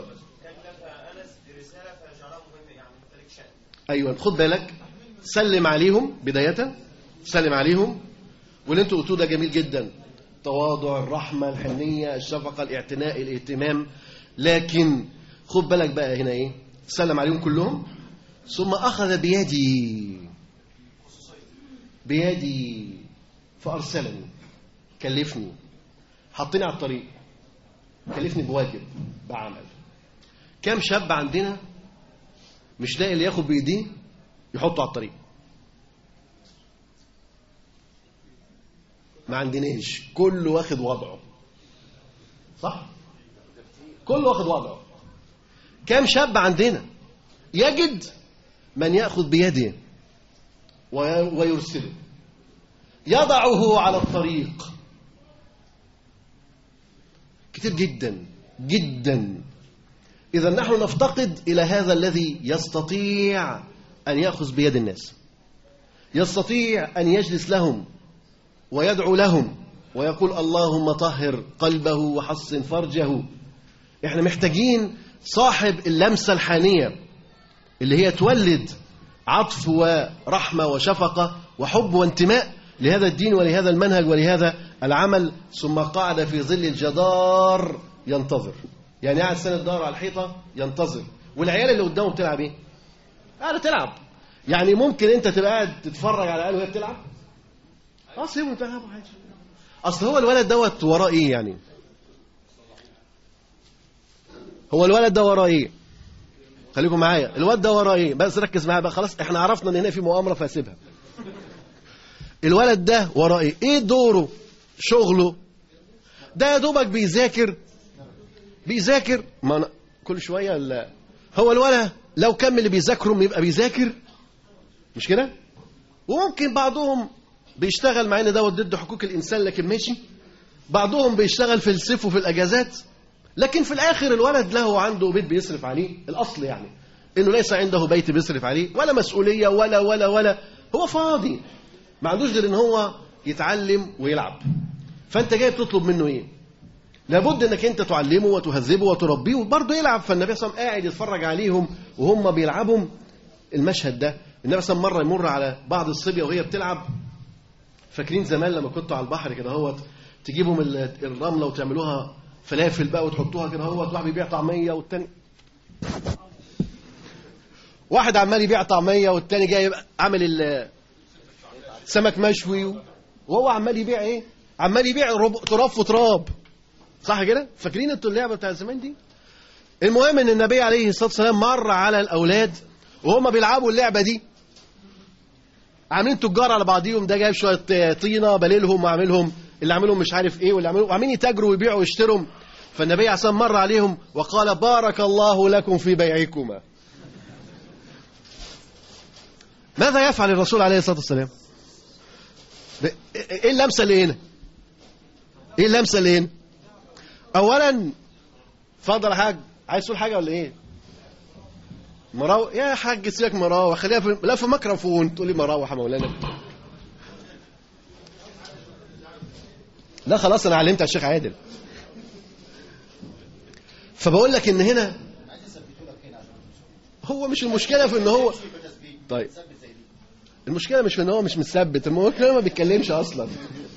ايوه خد بالك سلم عليهم بدايه سلم عليهم واللي انتوا قلتوه ده جميل جدا التواضع الرحمه الحنيه الشفقه الاعتناء الاهتمام لكن خد بالك بقى هنا ايه سلم عليهم كلهم ثم اخذ بيدي بيدي فارسلني كلفني حطني على الطريق كلفني بواجب بعمل كم شاب عندنا مش لاقي اللي ياخد بايديه يحطه على الطريق ما عندناش كله واخد وضعه صح كله واخد وضعه كم شاب عندنا يجد من ياخذ بيده وي- ويرسله يضعه على الطريق كتير جدا جدا إذا نحن نفتقد إلى هذا الذي يستطيع أن يأخذ بيد الناس يستطيع أن يجلس لهم ويدعو لهم ويقول اللهم طهر قلبه وحصن فرجه احنا محتاجين صاحب اللمسة الحانية اللي هي تولد عطف ورحمة وشفقة وحب وانتماء لهذا الدين ولهذا المنهج ولهذا العمل ثم قعد في ظل الجدار ينتظر يعني قاعد سنة الدار على الحيطة ينتظر والعيال اللي قدامه بتلعب ايه؟ قاعدة تلعب يعني ممكن انت تبقى قاعد تتفرج على العيال وهي بتلعب اه سيبهم يلعبوا عادي اصل هو الولد دوت وراه ايه يعني؟ هو الولد ده وراه ايه؟ خليكم معايا الواد ده وراه ايه؟ بس ركز معايا بقى خلاص احنا عرفنا ان هنا في مؤامره فاسيبها الولد ده وراه ايه؟ ايه دوره؟ شغله ده يا دوبك بيذاكر بيذاكر ما أنا كل شويه ال- هو الولد لو كمل اللي بيذاكرهم يبقى بيذاكر مش كده؟ وممكن بعضهم بيشتغل مع ان دوت ضد حقوق الانسان لكن ماشي بعضهم بيشتغل في الصيف وفي الاجازات لكن في الاخر الولد له عنده بيت بيصرف عليه الاصل يعني انه ليس عنده بيت بيصرف عليه ولا مسؤوليه ولا ولا ولا هو فاضي ما عندوش غير ان هو يتعلم ويلعب فانت جاي بتطلب منه ايه لابد انك انت تعلمه وتهذبه وتربيه وبرضه يلعب فالنبي صلى الله عليه وسلم قاعد يتفرج عليهم وهم بيلعبوا المشهد ده النبي صلى الله عليه وسلم مره يمر على بعض الصبيه وهي بتلعب فاكرين زمان لما كنتوا على البحر كده اهوت تجيبوا من الرمله وتعملوها فلافل بقى وتحطوها كده اهوت واحد بيبيع طعميه والتاني واحد عمال يبيع طعميه والتاني جاي عامل ال- سمك مشوي وهو عمال يبيع ايه؟ عمال يبيع رب- تراب في تراب صح كده؟ فاكرين انتوا اللعبه بتاع زمان دي؟ المهم ان النبي عليه الصلاه والسلام مر على الاولاد وهم بيلعبوا اللعبه دي عاملين تجار على بعضيهم ده جايب شويه طينه بليلهم وعاملهم اللي عاملهم مش عارف ايه واللي عاملهم وعاملين يتاجروا ويبيعوا ويشتروا فالنبي عليه الصلاه والسلام مر عليهم وقال بارك الله لكم في بيعكما ماذا يفعل الرسول عليه الصلاه والسلام؟ ب- ايه اللمسه اللي هنا؟ ايه اللمسه اللي هنا؟ اولا اتفضل يا حاج عايز تقول حاجه ولا ايه؟ مراوح يا حاج سيبك مراوح خليها في لا في ميكروفون تقول لي مراوح يا مولانا لا خلاص انا علمت على الشيخ عادل فبقول لك ان هنا هو مش المشكله في ان هو طيب المشكله مش في ان هو مش مثبت المشكله ما بيتكلمش اصلا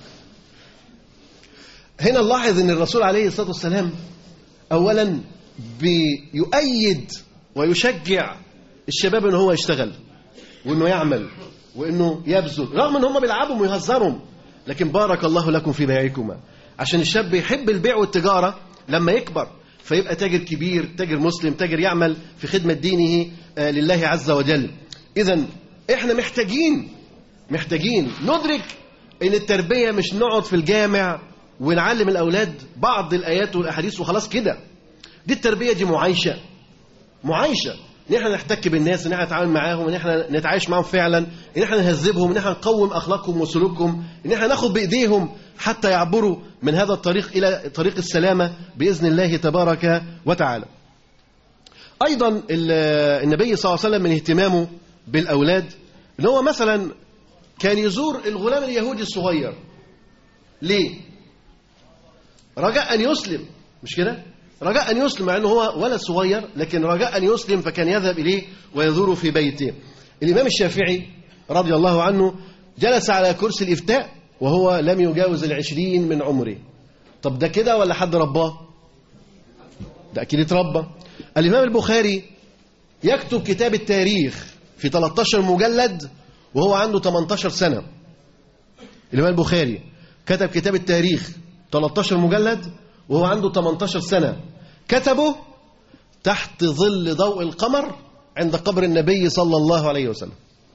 هنا نلاحظ ان الرسول عليه الصلاه والسلام اولا بيؤيد ويشجع الشباب ان هو يشتغل وانه يعمل وانه يبذل رغم ان هم بيلعبوا ويهزروا لكن بارك الله لكم في بيعكما عشان الشاب يحب البيع والتجاره لما يكبر فيبقى تاجر كبير تاجر مسلم تاجر يعمل في خدمة دينه آه، لله عز وجل إذا إحنا محتاجين محتاجين ندرك إن التربية مش نقعد في الجامع ونعلم الأولاد بعض الآيات والأحاديث وخلاص كده دي التربية دي معايشة معايشة ان احنا نحتك بالناس ان احنا نتعامل معاهم ان احنا نتعايش معاهم فعلا ان احنا نهذبهم ان احنا نقوم اخلاقهم وسلوكهم ان احنا ناخد بايديهم حتى يعبروا من هذا الطريق الى طريق السلامه باذن الله تبارك وتعالى. ايضا ال- النبي صلى الله عليه وسلم من اهتمامه بالاولاد ان هو مثلا كان يزور الغلام اليهودي الصغير. ليه؟ رجاء ان يسلم مش كده؟ رجاء أن يسلم مع أنه هو ولد صغير لكن رجاء أن يسلم فكان يذهب إليه ويزوره في بيته الإمام الشافعي رضي الله عنه جلس على كرسي الإفتاء وهو لم يجاوز العشرين من عمره طب ده كده ولا حد رباه ده أكيد اتربى الإمام البخاري يكتب كتاب التاريخ في 13 مجلد وهو عنده 18 سنة الإمام البخاري كتب كتاب التاريخ 13 مجلد وهو عنده 18 سنة كتبه تحت ظل ضوء القمر عند قبر النبي صلى الله عليه وسلم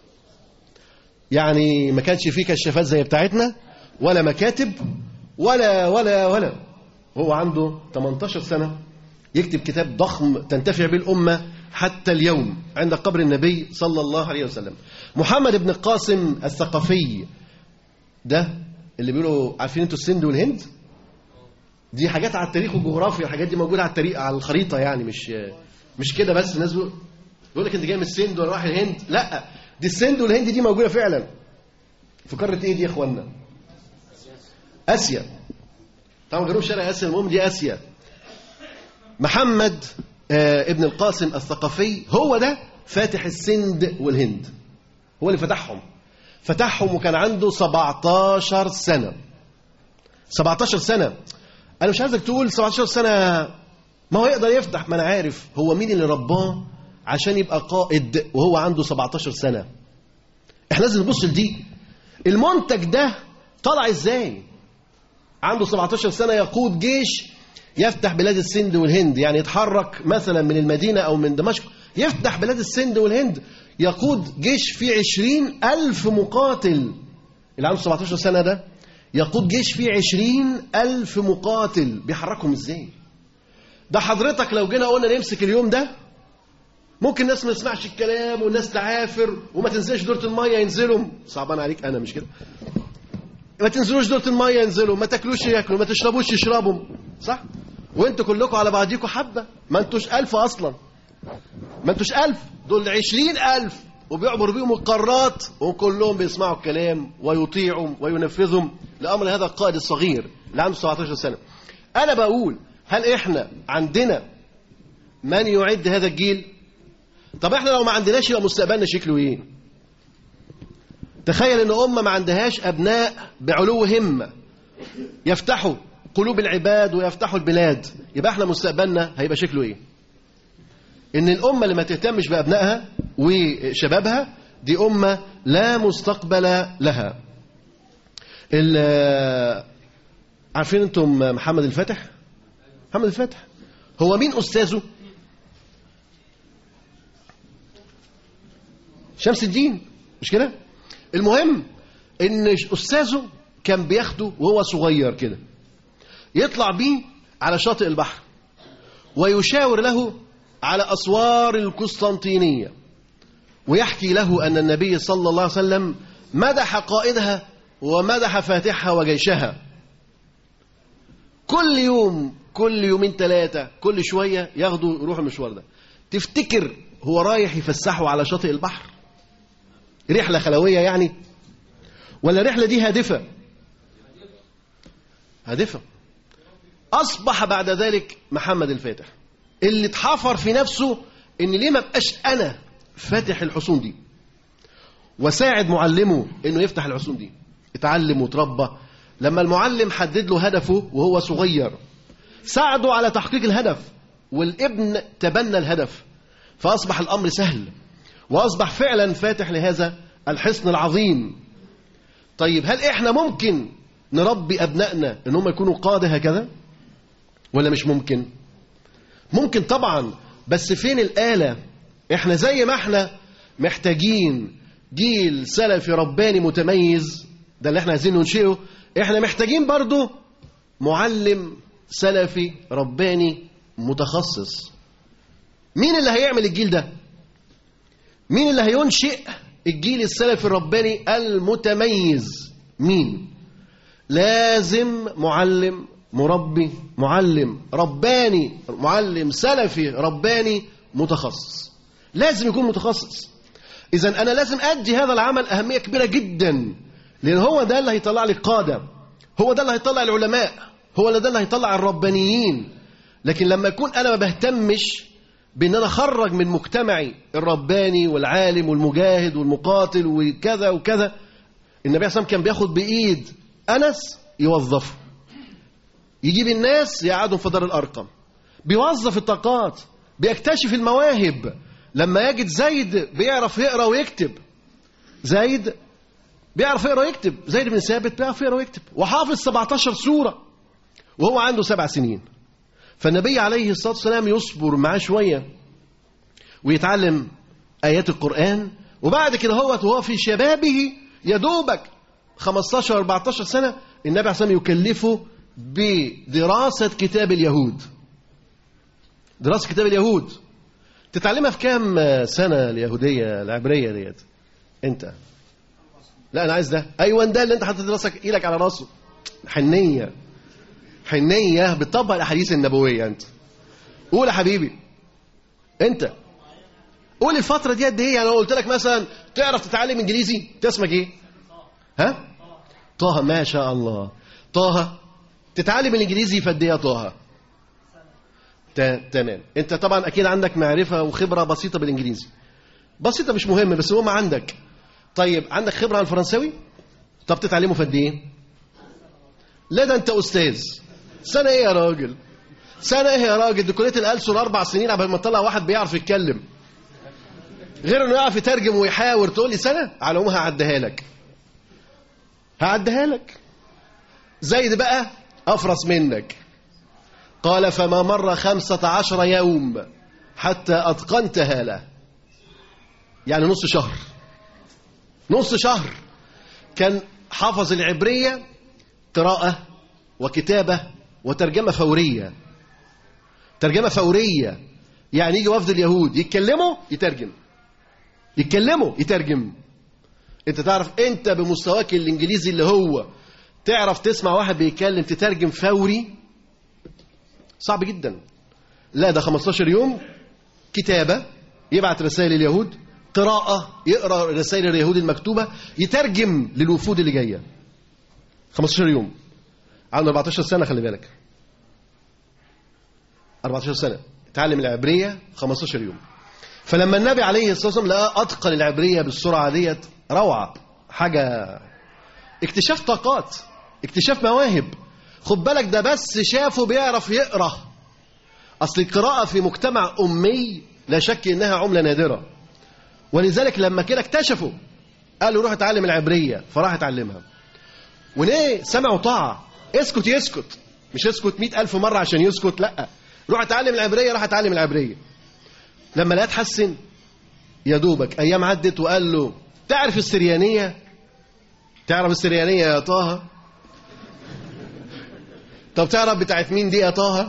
يعني ما كانش فيه كشافات زي بتاعتنا ولا مكاتب ولا ولا ولا هو عنده 18 سنة يكتب كتاب ضخم تنتفع به الأمة حتى اليوم عند قبر النبي صلى الله عليه وسلم محمد بن القاسم الثقفي ده اللي بيقولوا عارفين انتوا السند والهند دي حاجات على التاريخ والجغرافيا الحاجات دي موجوده على التاريخ على الخريطه يعني مش مش كده بس الناس بيقول بيقول لك انت جاي من السند ولا رايح الهند لا دي السند والهند دي موجوده فعلا في قاره ايه دي يا اخوانا اسيا طبعا جنوب شرق اسيا المهم دي اسيا محمد آه ابن القاسم الثقفي هو ده فاتح السند والهند هو اللي فتحهم فتحهم وكان عنده 17 سنه 17 سنه انا مش عايزك تقول 17 سنه ما هو يقدر يفتح ما انا عارف هو مين اللي رباه عشان يبقى قائد وهو عنده 17 سنه احنا لازم نبص لدي المنتج ده طلع ازاي عنده 17 سنه يقود جيش يفتح بلاد السند والهند يعني يتحرك مثلا من المدينه او من دمشق يفتح بلاد السند والهند يقود جيش فيه 20 ألف مقاتل اللي عنده 17 سنه ده يقود جيش فيه عشرين ألف مقاتل بيحركهم ازاي ده حضرتك لو جينا قلنا نمسك اليوم ده ممكن الناس ما تسمعش الكلام والناس تعافر وما تنزلش دورة المية ينزلوا صعبان عليك أنا مش كده ما تنزلوش دورة المية ينزلوا ما تاكلوش ياكلوا ما تشربوش يشربوا صح وانتوا كلكم على بعضيكم حبة ما انتوش ألف أصلا ما انتوش ألف دول عشرين ألف وبيعبر بيهم القارات وكلهم بيسمعوا الكلام ويطيعوا وينفذهم لأمر هذا القائد الصغير اللي عنده 17 سنة أنا بقول هل إحنا عندنا من يعد هذا الجيل طب إحنا لو ما عندناش يبقى مستقبلنا شكله إيه تخيل إن أمة ما عندهاش أبناء بعلو همة يفتحوا قلوب العباد ويفتحوا البلاد يبقى إحنا مستقبلنا هيبقى شكله إيه ان الامه اللي ما تهتمش بابنائها وشبابها دي امه لا مستقبل لها عارفين انتم محمد الفاتح محمد الفاتح هو مين استاذه شمس الدين مش كده المهم ان استاذه كان بياخده وهو صغير كده يطلع بيه على شاطئ البحر ويشاور له على أسوار القسطنطينية ويحكي له أن النبي صلى الله عليه وسلم مدح قائدها ومدح فاتحها وجيشها كل يوم كل يومين ثلاثة كل شوية ياخدوا يروحوا المشوار ده تفتكر هو رايح يفسحه على شاطئ البحر رحلة خلوية يعني ولا الرحلة دي هادفة هادفة أصبح بعد ذلك محمد الفاتح اللي اتحفر في نفسه ان ليه ما بقاش انا فاتح الحصون دي وساعد معلمه انه يفتح الحصون دي اتعلم وتربى لما المعلم حدد له هدفه وهو صغير ساعده على تحقيق الهدف والابن تبنى الهدف فاصبح الامر سهل واصبح فعلا فاتح لهذا الحصن العظيم طيب هل احنا ممكن نربي ابنائنا ان هم يكونوا قاده هكذا ولا مش ممكن ممكن طبعا بس فين الآلة احنا زي ما احنا محتاجين جيل سلفي رباني متميز ده اللي احنا عايزين ننشئه احنا محتاجين برضو معلم سلفي رباني متخصص مين اللي هيعمل الجيل ده مين اللي هينشئ الجيل السلفي الرباني المتميز مين لازم معلم مربي معلم رباني معلم سلفي رباني متخصص لازم يكون متخصص اذا انا لازم ادي هذا العمل اهميه كبيره جدا لان هو ده اللي هيطلع لي القاده هو ده اللي هيطلع العلماء هو ده اللي هيطلع الربانيين لكن لما يكون انا ما بهتمش بان انا اخرج من مجتمعي الرباني والعالم والمجاهد والمقاتل وكذا وكذا النبي عليه الصلاه والسلام كان بياخد بايد انس يوظفه يجيب الناس يقعدهم في دار الارقم بيوظف الطاقات بيكتشف المواهب لما يجد زيد بيعرف يقرا ويكتب زيد بيعرف يقرا ويكتب زيد بن ثابت بيعرف يقرا ويكتب وحافظ 17 سوره وهو عنده سبع سنين فالنبي عليه الصلاه والسلام يصبر معاه شويه ويتعلم ايات القران وبعد كده هو وهو في شبابه يا دوبك 15 14 سنه النبي عليه الصلاه والسلام يكلفه بدراسه كتاب اليهود دراسه كتاب اليهود تتعلمها في كام سنه اليهوديه العبريه ديت انت لا انا عايز ده ايوه ده اللي انت حاطط راسك ايدك على راسه حنيه حنيه بتطبق الاحاديث النبويه انت قول يا حبيبي انت قول الفتره دي قد ايه يعني لو قلت لك مثلا تعرف تتعلم انجليزي انت اسمك ايه ها طه ما شاء الله طه تتعلم الانجليزي في قد ايه يا طه تا- تمام انت طبعا اكيد عندك معرفه وخبره بسيطه بالانجليزي بسيطه مش مهم بس المهم عندك طيب عندك خبره عن الفرنساوي طب تتعلمه في قد ايه لا ده انت استاذ سنه ايه يا راجل سنه ايه يا راجل دي كليه الالسن اربع سنين قبل ما تطلع واحد بيعرف يتكلم غير انه يعرف يترجم ويحاور تقول لي سنه على العموم هعديها لك هعديها لك زيد بقى افرس منك قال فما مر خمسة عشر يوم حتى أتقنتها له يعني نص شهر نص شهر كان حافظ العبرية قراءة وكتابة وترجمة فورية ترجمة فورية يعني يجي وفد اليهود يتكلموا يترجم يتكلموا يترجم انت تعرف انت بمستواك الانجليزي اللي هو تعرف تسمع واحد بيتكلم تترجم فوري صعب جدا لا ده 15 يوم كتابة يبعت رسائل اليهود قراءة يقرأ رسائل اليهود المكتوبة يترجم للوفود اللي جاية 15 يوم عنده 14 سنة خلي بالك 14 سنة اتعلم العبرية 15 يوم فلما النبي عليه الصلاة والسلام لقى أتقن العبرية بالسرعة ديت روعة حاجة اكتشاف طاقات اكتشاف مواهب خد بالك ده بس شافه بيعرف يقرأ أصل القراءة في مجتمع أمي لا شك إنها عملة نادرة ولذلك لما كده اكتشفوا قالوا روح اتعلم العبرية فراح اتعلمها وليه سمعوا طاعة اسكت يسكت مش اسكت مئة ألف مرة عشان يسكت لا روح اتعلم العبرية راح اتعلم العبرية لما لا تحسن يا دوبك أيام عدت وقال له تعرف السريانية تعرف السريانية يا طه طب تعرف بتاعت مين دي يا طه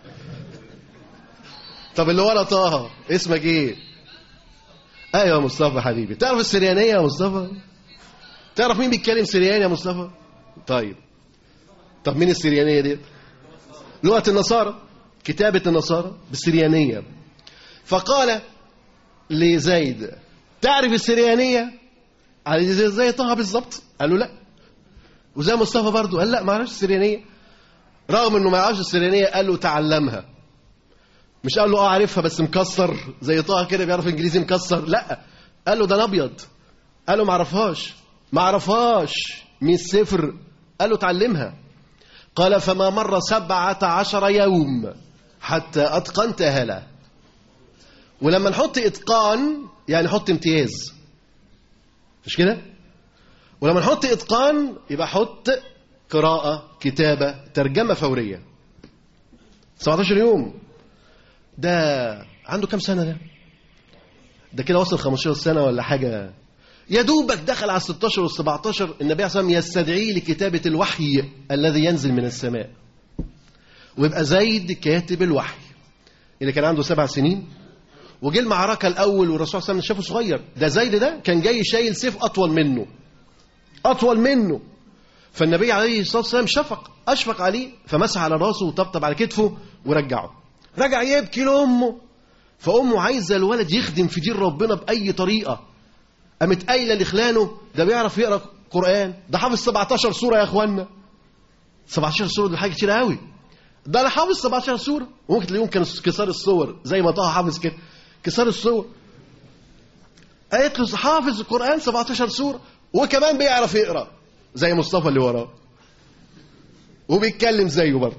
طب اللي ورا طه اسمك ايه ايوه يا مصطفى حبيبي تعرف السريانيه يا مصطفى تعرف مين بيتكلم سرياني يا مصطفى طيب طب مين السريانيه دي لغه النصارى كتابه النصارى بالسريانيه فقال لزيد تعرف السريانيه قال لي زي, زي طه بالظبط قال له لا وزي مصطفى برضه قال لا ما اعرفش السريانيه رغم انه ما يعرفش السريانيه قال له تعلمها مش قال له اه عارفها بس مكسر زي طه كده بيعرف انجليزي مكسر لا قال له ده انا ابيض قال له ما اعرفهاش ما اعرفهاش من الصفر قال له اتعلمها قال فما مر سبعة عشر يوم حتى أتقنتها له ولما نحط إتقان يعني نحط امتياز مش كده ولما نحط إتقان يبقى حط قراءة كتابة ترجمة فورية 17 يوم ده عنده كام سنة ده ده كده وصل 15 سنة ولا حاجة يا دوبك دخل على 16 وال 17 النبي عليه الصلاة والسلام يستدعيه لكتابة الوحي الذي ينزل من السماء ويبقى زيد كاتب الوحي اللي كان عنده سبع سنين وجه المعركة الأول والرسول صلى الله عليه وسلم شافه صغير ده زيد ده كان جاي شايل سيف أطول منه أطول منه فالنبي عليه الصلاة والسلام شفق أشفق عليه فمسح على راسه وطبطب على كتفه ورجعه رجع يبكي لأمه فأمه عايزة الولد يخدم في دين ربنا بأي طريقة قامت قايلة لخلانه ده بيعرف يقرأ قرآن ده حافظ 17 سورة يا إخوانا 17 سورة دي حاجة كتير قوي ده أنا حافظ 17 سورة وممكن تلاقيهم كانوا كسار الصور زي ما طه حافظ كده كسار الصور قالت له حافظ القرآن 17 سورة وكمان بيعرف يقرأ زي مصطفى اللي وراه وبيتكلم زيه برضه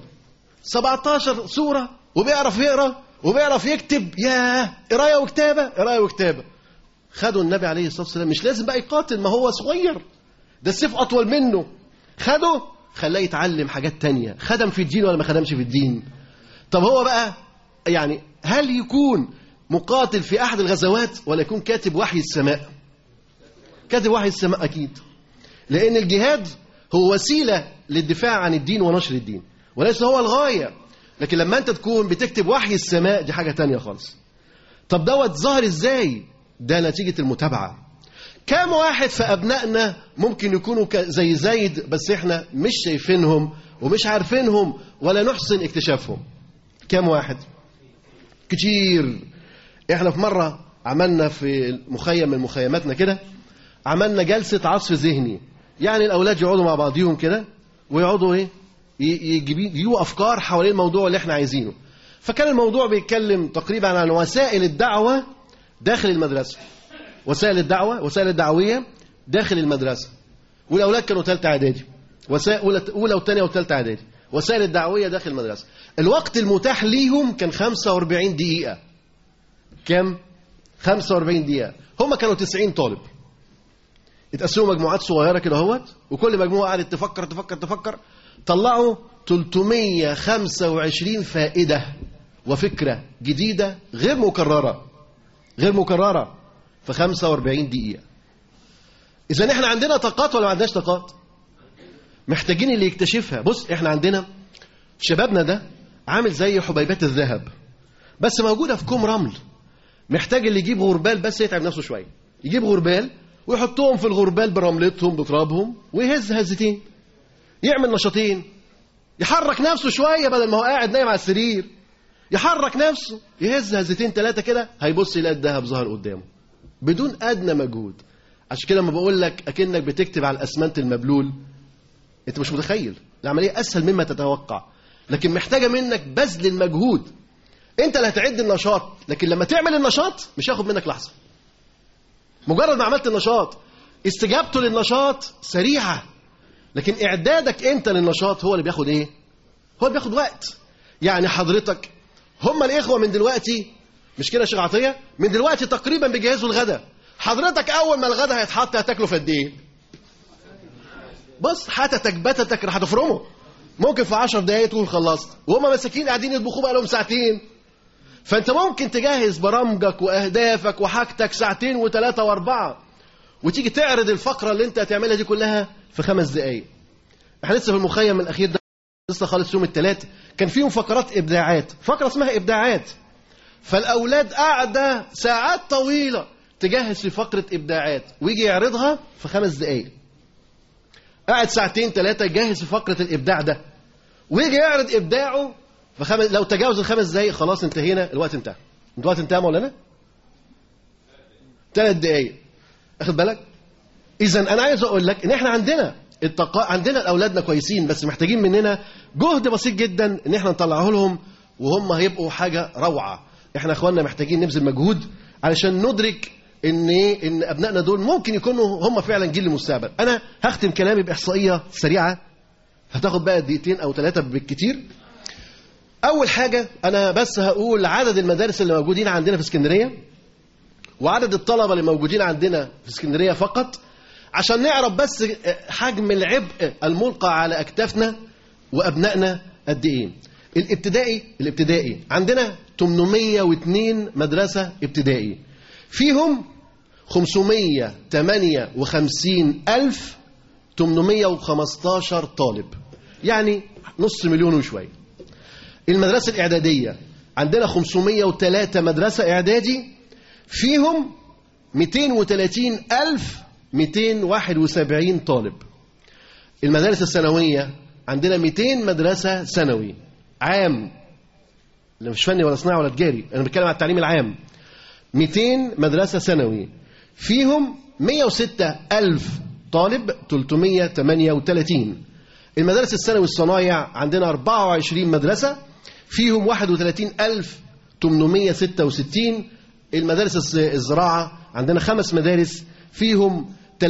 17 سورة وبيعرف يقرأ وبيعرف يكتب ياه قراية وكتابة قراية وكتابة خدوا النبي عليه الصلاة والسلام مش لازم بقى يقاتل ما هو صغير ده السيف أطول منه خده خلاه يتعلم حاجات تانية خدم في الدين ولا ما خدمش في الدين طب هو بقى يعني هل يكون مقاتل في أحد الغزوات ولا يكون كاتب وحي السماء كاتب وحي السماء أكيد لأن الجهاد هو وسيلة للدفاع عن الدين ونشر الدين وليس هو الغاية لكن لما أنت تكون بتكتب وحي السماء دي حاجة تانية خالص طب دوت ظهر إزاي ده نتيجة المتابعة كام واحد في أبنائنا ممكن يكونوا ك- زي زايد بس إحنا مش شايفينهم ومش عارفينهم ولا نحسن اكتشافهم كام واحد كتير احنا في مرة عملنا في مخيم من مخيماتنا كده عملنا جلسة عصف ذهني يعني الأولاد يقعدوا مع بعضيهم كده ويقعدوا إيه ي- يجيبوا يجيبوا أفكار حوالين الموضوع اللي احنا عايزينه فكان الموضوع بيتكلم تقريبا عن وسائل الدعوة داخل المدرسة وسائل الدعوة وسائل الدعوية داخل المدرسة والأولاد كانوا ثالثة إعدادي وسائل أولى أولى وثانية وثالثة إعدادي وسائل الدعوية داخل المدرسة الوقت المتاح ليهم كان 45 دقيقة كام؟ 45 دقيقة هم كانوا 90 طالب اتقسموا مجموعات صغيرة كده اهوت وكل مجموعة قعدت تفكر تفكر تفكر طلعوا 325 فائدة وفكرة جديدة غير مكررة غير مكررة في 45 دقيقة إذا احنا عندنا طاقات ولا ما عندناش طاقات؟ محتاجين اللي يكتشفها بص احنا عندنا شبابنا ده عامل زي حبيبات الذهب بس موجودة في كوم رمل محتاج اللي يجيب غربال بس يتعب نفسه شوية يجيب غربال ويحطهم في الغربال برملتهم بترابهم ويهز هزتين يعمل نشاطين يحرك نفسه شوية بدل ما هو قاعد نايم على السرير يحرك نفسه يهز هزتين ثلاثة كده هيبص يلاقي الذهب ظهر قدامه بدون أدنى مجهود عشان كده لما بقول لك أكنك بتكتب على الأسمنت المبلول أنت مش متخيل العملية أسهل مما تتوقع لكن محتاجة منك بذل المجهود أنت اللي هتعد النشاط لكن لما تعمل النشاط مش هياخد منك لحظة مجرد ما عملت النشاط استجابته للنشاط سريعة لكن إعدادك أنت للنشاط هو اللي بياخد إيه؟ هو اللي بياخد وقت يعني حضرتك هم الإخوة من دلوقتي مش كده يا شيخ عطية؟ من دلوقتي تقريبا بيجهزوا الغدا حضرتك أول ما الغدا هيتحط هتاكله في قد إيه؟ بص حتتك بتتك راح تفرمه ممكن في 10 دقايق تكون خلصت وهم مساكين قاعدين يطبخوه بقى لهم ساعتين فانت ممكن تجهز برامجك واهدافك وحاجتك ساعتين وثلاثه واربعه وتيجي تعرض الفقره اللي انت هتعملها دي كلها في خمس دقائق احنا لسه في المخيم الاخير ده لسه خالص يوم الثلاث كان فيهم فقرات ابداعات فقره اسمها ابداعات فالاولاد قاعده ساعات طويله تجهز في فقره ابداعات ويجي يعرضها في خمس دقائق قاعد ساعتين ثلاثه يجهز في فقره الابداع ده ويجي يعرض ابداعه فخمس لو تجاوز الخمس دقايق خلاص انتهينا الوقت انتهى الوقت انتهى يا مولانا ثلاث دقايق اخد بالك اذا انا عايز اقول لك ان احنا عندنا التقاء عندنا اولادنا كويسين بس محتاجين مننا جهد بسيط جدا ان احنا نطلعه لهم وهم هيبقوا حاجه روعه احنا اخواننا محتاجين نبذل مجهود علشان ندرك ان ايه ان ابنائنا دول ممكن يكونوا هم فعلا جيل المستقبل انا هختم كلامي باحصائيه سريعه هتاخد بقى دقيقتين او ثلاثه بالكتير اول حاجه انا بس هقول عدد المدارس اللي موجودين عندنا في اسكندريه وعدد الطلبه اللي موجودين عندنا في اسكندريه فقط عشان نعرف بس حجم العبء الملقى على اكتافنا وابنائنا قد ايه الابتدائي الابتدائي عندنا 802 مدرسة ابتدائي فيهم 558 ألف 815 طالب يعني نص مليون وشوية المدرسة الإعدادية عندنا 503 مدرسة إعدادي فيهم 230 ألف 271 طالب المدارس الثانوية عندنا 200 مدرسة ثانوي عام لا مش فني ولا صناعي ولا تجاري أنا بتكلم على التعليم العام 200 مدرسة ثانوي فيهم 106 ألف طالب 338 المدارس الثانوي الصنايع عندنا 24 مدرسة فيهم 31 ألف 866 المدارس الز- الزراعة عندنا خمس مدارس فيهم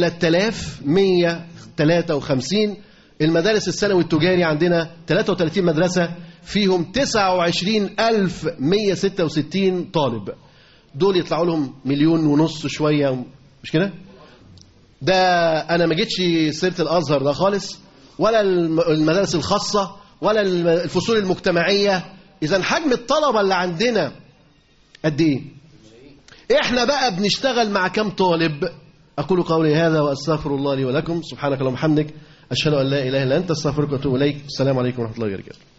3153 المدارس الثانوي التجاري عندنا 33 مدرسة فيهم 29166 طالب دول يطلعوا لهم مليون ونص شوية مش كده؟ ده أنا ما جيتش سيرة الأزهر ده خالص ولا الم- المدارس الخاصة ولا الم- الفصول المجتمعية إذا حجم الطلبة اللي عندنا قد إيه؟ إحنا بقى بنشتغل مع كم طالب؟ أقول قولي هذا وأستغفر الله لي ولكم سبحانك اللهم وبحمدك أشهد أن لا إله إلا أنت أستغفرك وأتوب إليك السلام عليكم ورحمة الله وبركاته